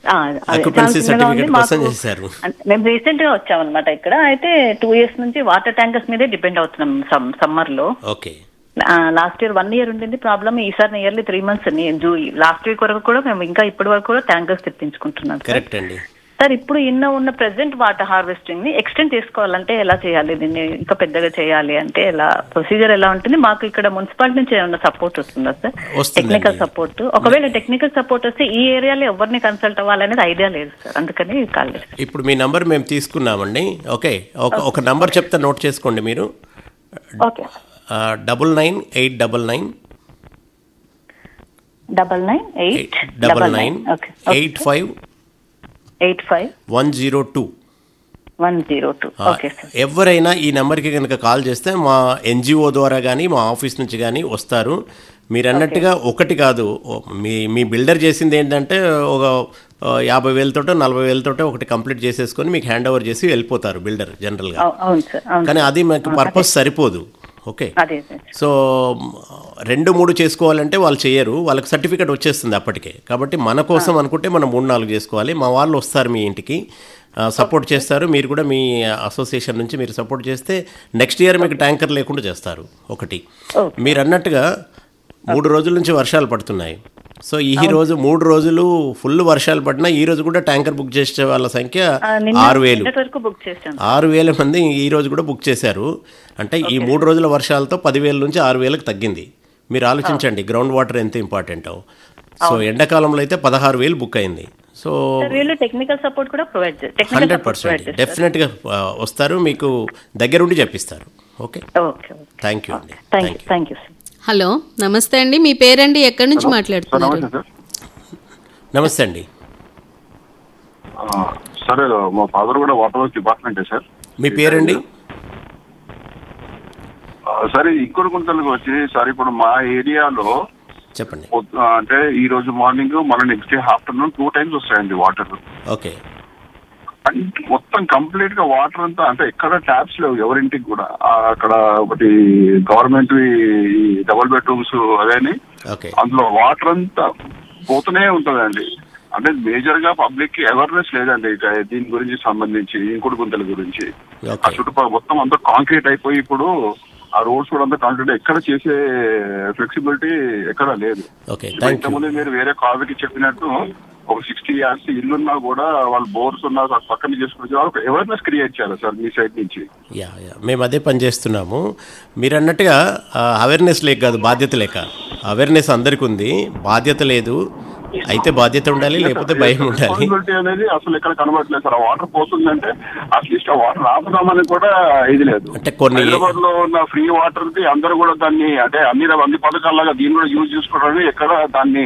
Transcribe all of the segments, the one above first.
ఆ, అదే. Occupancy చాలా చిన్నగా ఉంది. certificate కోసం మాకు- చేశారు. అంటే మేము రీసెంట్ గా వచ్చామన్నమాట ఇక్కడ అయితే టూ ఇయర్స్ నుంచి వాటర్ ట్యాంకర్స్ మీదే డిపెండ్ అవుతున్నాం సమ్మర్ లో okay last year one year ఉండింది ప్రాబ్లమ్ ఈసారి నియర్లీ త్రీ మంత్స్ జూ లాస్ట్ వీక్ వరకు కూడా మేము ఇంకా ఇప్పటి వరకు కూడా ట్యాంకర్స్ తెప్పించుకుంటున్నాం సార్. కరెక్ట్ అండి సార్ ఇప్పుడు ఇన్న ఉన్న ప్రెసెంట్ వాటర్ హార్వెస్టింగ్ ని ఎక్స్టెండ్ చేసుకోవాలంటే ఎలా చేయాలి దీన్ని ఇంకా పెద్దగా చేయాలి అంటే ఎలా ప్రొసీజర్ ఎలా ఉంటుంది మాకు ఇక్కడ మున్సిపాలిటీ నుంచి ఏమైనా సపోర్ట్ వస్తుందా సార్ వస్తుందండి. టెక్నికల్ సపోర్ట్ ఒకవేళ టెక్నికల్ సపోర్ట్ వస్తే ఈ ఏరియాలో ఎవరిని కన్సల్ట్ అవ్వాలనేది ఐడియా లేదు సార్ అందుకని కాల్ చేశాను. ఇప్పుడు మీ నంబర్ మేము తీసుకున్నామండి ఓకే ఒక ఒక నంబర్ చెప్తే నోట్ చేసుకోండి మీరు okay double nine eight double nine double nine eight double nine okay eight five eight five one zero two one zero two okay sir ఎవరైనా ఈ నెంబర్కి కనుక కాల్ చేస్తే మా ఎన్జిఓ ద్వారా కానీ మా ఆఫీస్ నుంచి కానీ వస్తారు మీరు అన్నట్టుగా ఒకటి కాదు ఓ- మీ మీ బిల్డర్ చేసింది ఏంటంటే ఒక ఆ, యాభై వేలతోటో నలభై వేలతోటో ఒకటి కంప్లీట్ చేసేసుకొని మీకు హ్యాండ్ ఓవర్ చేసి వెళ్ళిపోతారు బిల్డర్ జనరల్గా అవు- అవును సార్ అవును కానీ అది మాకు పర్పస్ సరిపోదు ఓకే అదే సార్ సో మ్, రెండు మూడు చేసుకోవాలంటే వాళ్ళు చేయరు వాళ్ళకి సర్టిఫికేట్ వచ్చేస్తుంది అప్పటికే కాబట్టి మన కోసం అనుకుంటే మనం మూడు నాలుగు చేసుకోవాలి మా వాళ్ళు వస్తారు మీ ఇంటికి సపోర్ట్ చేస్తారు మీరు కూడా మీ అసోసియేషన్ నుంచి మీరు సపోర్ట్ చేస్తే నెక్స్ట్ ఇయర్ మీకు ట్యాంకర్ లేకుండా చేస్తారు ఒకటి Okay. మీరు అన్నట్టుగా మూడు రోజుల నుంచి వర్షాలు పడుతున్నాయి సో ఈ రోజు మూడు రోజులు ఫుల్ వర్షాలు పడినా ఈ రోజు కూడా ట్యాంకర్ బుక్ చేసే వాళ్ళ సంఖ్య ఆ, నిన్న ఆరు వేలు నిన్నటి వరకు బుక్ చేశాను ఆరు వేల మంది ఈ రోజు కూడా బుక్ చేశారు అంటే ఈ మూడు రోజుల వర్షాలతో పదివేల నుంచి ఆరు వేలకు తగ్గింది మీరు ఆలోచించండి గ్రౌండ్ వాటర్ ఎంత ఇంపార్టెంటో సో ఎండాకాలంలో అయితే పదహారు వేలు బుక్ అయింది సో సార్ వీళ్ళు టెక్నికల్ సపోర్ట్ కూడా provide technical hundred support provide percent డెఫినెట్గా వస్తారు మీకు దగ్గరుండి చెప్పిస్తారు ఓకే ఓకే థ్యాంక్ యూ అండి thank you thank you sir hello నమస్తే అండి మీ పేరండి ఎక్కడి నుంచి మాట్లాడుతున్నారు నమస్తే సార్ నమస్తే అండి ఆ, సరే మా ఫాదర్ కూడా వాటర్ వర్క్ డిపార్ట్మెంటే సార్ మీ పేరండి ఆ, సరే ఇంకొక గుంతలకు వచ్చి సార్ ఇప్పుడు మా ఏరియాలో చెప్పండి పొద్దు- అంటే ఈ రోజు మార్నింగ్ మన next day afternoon two times వస్తాయండి వాటర్ ఓకే అంటే మొత్తం కంప్లీట్ గా వాటర్ అంతా అంటే ఎక్కడ ట్యాప్స్ లేవు ఎవరింటికి కూడా ఆ, అక్కడ ఒకటి గవర్నమెంట్ డబుల్ బెడ్రూమ్స్ అదేని ఓకే అందులో వాటర్ అంతా పోతూనే ఉంటదండి అంటే మేజర్ గా పబ్లిక్ కి అవేర్నెస్ లేదండి ఇక దీని గురించి సంబంధించి ఇంకుడు గుంతల గురించి ఆ ఓకే చుట్టుపక్కల మొత్తం అంతా కాంక్రీట్ అయిపోయి ఇప్పుడు ఆ రోడ్స్ కూడా అంతా కాంక్రీట్ ఎక్కడ చేసే ఫ్లెక్సిబిలిటీ ఎక్కడ లేదు ఓకే ఇప్పుడు థ్యాంక్ యూ ఇంతకుముందు మీరు వేరే కావికి చెప్పినట్టు ఒక సిక్స్టీ ఇయర్స్ ఇల్లున్నా కూడా వాళ్ళు బోర్స్ ఉన్నా ఆ పక్కన చేసుకుని ఒక అవేర్నెస్ క్రియేట్ చేయాలి సార్ మీ సైడ్ నుంచి యా యా మేము అదే పని చేస్తున్నాము మీరు అన్నట్టుగా అవేర్నెస్ లేక కాదు బాధ్యత లేక అవేర్నెస్ అందరికి ఉంది బాధ్యత లేదు అయితే బాధ్యత ఉండాలి లేకపోతే భయం ఉండాలి రెస్పాన్సిబిలిటీ అనేది అసలు ఎక్కడ కనబడట్లేదు సార్ ఆ వాటర్ పోతుందంటే అట్లీస్ట్ ఆ వాటర్ ఆపుదామని కూడా ఇది లేదు అంటే కొన్ని- హైదరాబాద్ లో ఉన్న ఫ్రీ వాటర్ కి అందరూ కూడా దాన్ని అంటే అన్ని అన్ని పథకాల్లాగా దీన్ని కూడా యూజ్ చేసుకోవడానికి ఎక్కడ దాన్ని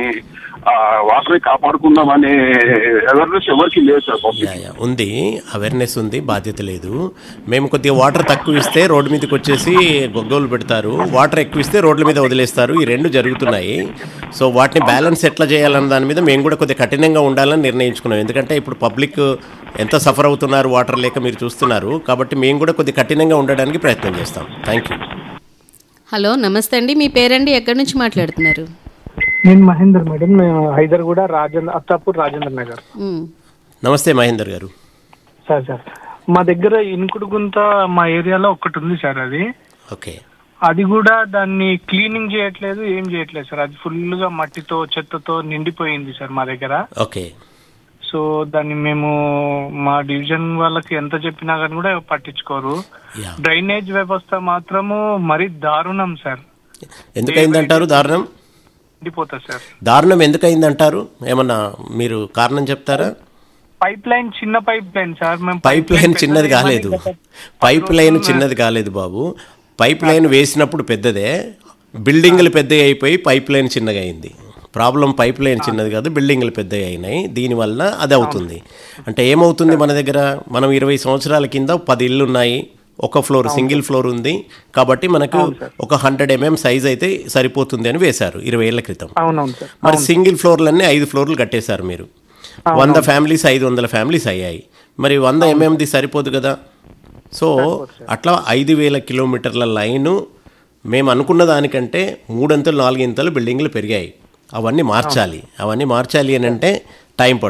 వాటర్ కాపాడుకుందాం అనే అవేర్నెస్ ఎవరికి లేదు సార్ public. యా యా ఉంది అవేర్నెస్ ఉంది బాధ్యత లేదు మేము కొద్దిగా వాటర్ తక్కువ ఇస్తే రోడ్డు మీదకి వచ్చేసి గొగ్గోలు పెడతారు వాటర్ ఎక్కువ ఇస్తే రోడ్ల మీద వదిలేస్తారు ఈ రెండు జరుగుతున్నాయి సో వాటిని బ్యాలెన్స్ ఎట్లా చేయాలన్న దాని మీద మేము కూడా కొద్దిగా కఠినంగా ఉండాలని నిర్ణయించుకున్నాం ఎందుకంటే ఇప్పుడు పబ్లిక్ ఎంత సఫర్ అవుతున్నారు వాటర్ లేక మీరు చూస్తున్నారు కాబట్టి మేము కూడా కొద్దిగా కఠినంగా ఉండడానికి ప్రయత్నం చేస్తాం థ్యాంక్ యూ హలో నమస్తే అండి మీ పేరండి ఎక్కడి నుంచి మాట్లాడుతున్నారు నేను మహేందర్ మేడం నేను హైదర్గూడ రాజేంద్ర అత్తాపూర్ రాజేంద్ర నగర్ ఉమ్, నమస్తే మహేందర్ గారు సార్ సార్ మా దగ్గర ఇనుకుడు గుంత మా ఏరియాలో ఒకటి ఉంది సార్ అది ఓకే అది కూడా దాన్ని క్లీనింగ్ చేయట్లేదు ఏం చేయట్లేదు సార్ అది ఫుల్ గా మట్టితో చెత్తతో నిండిపోయింది సార్ మా దగ్గర ఓకే సో దాన్ని మేము మా డివిజన్ వాళ్ళకి ఎంత చెప్పినా కానీ కూడా పట్టించుకోరు యా డ్రైనేజ్ వ్యవస్థ మాత్రము మరీ దారుణం సార్ ఎందుకైందంటారు దారుణం నిండిపోతుంది సార్ దారుణం ఎందుకైందంటారు ఏమన్నా మీరు కారణం చెప్తారా పైప్ లైన్ చిన్న పైప్ లైన్ సార్ మేము పైప్ లైన్ చిన్నది కాలేదు పైప్ లైన్ చిన్నది కాలేదు బాబు పైప్ లైన్ వేసినప్పుడు పెద్దదే బిల్డింగ్లు పెద్దవి అయిపోయి పైప్ లైన్ చిన్నగా అయింది ప్రాబ్లం పైప్ లైన్ చిన్నది కాదు బిల్డింగ్లు పెద్దవి అయినాయి దీనివల్ల అది అవుతుంది అంటే ఏమవుతుంది మన దగ్గర మనం ఇరవై సంవత్సరాల కింద పది ఇళ్ళు ఉన్నాయి ఒక ఫ్లోర్ సింగిల్ ఫ్లోర్ ఉంది కాబట్టి మనకు ఒక హండ్రెడ్ ఎంఎం సైజ్ అయితే సరిపోతుంది అని వేశారు ఇరవై ఏళ్ల క్రితం అవునవును సార్ మరి సింగిల్ ఫ్లోర్లన్నీ ఐదు ఫ్లోర్లు కట్టేశారు మీరు వంద ఫ్యామిలీస్ ఐదు వందల ఫ్యామిలీస్ అయ్యాయి మరి వంద ఎంఎంది సరిపోదు కదా సో అట్లా ఐదు వేల కిలోమీటర్ల లైను మేము అనుకున్న దానికంటే మూడంతలు నాలుగింతలు బిల్డింగ్లు పెరిగాయి అవన్నీ మార్చాలి అవన్నీ మార్చాలి అని అంటే టైం పడుతుంది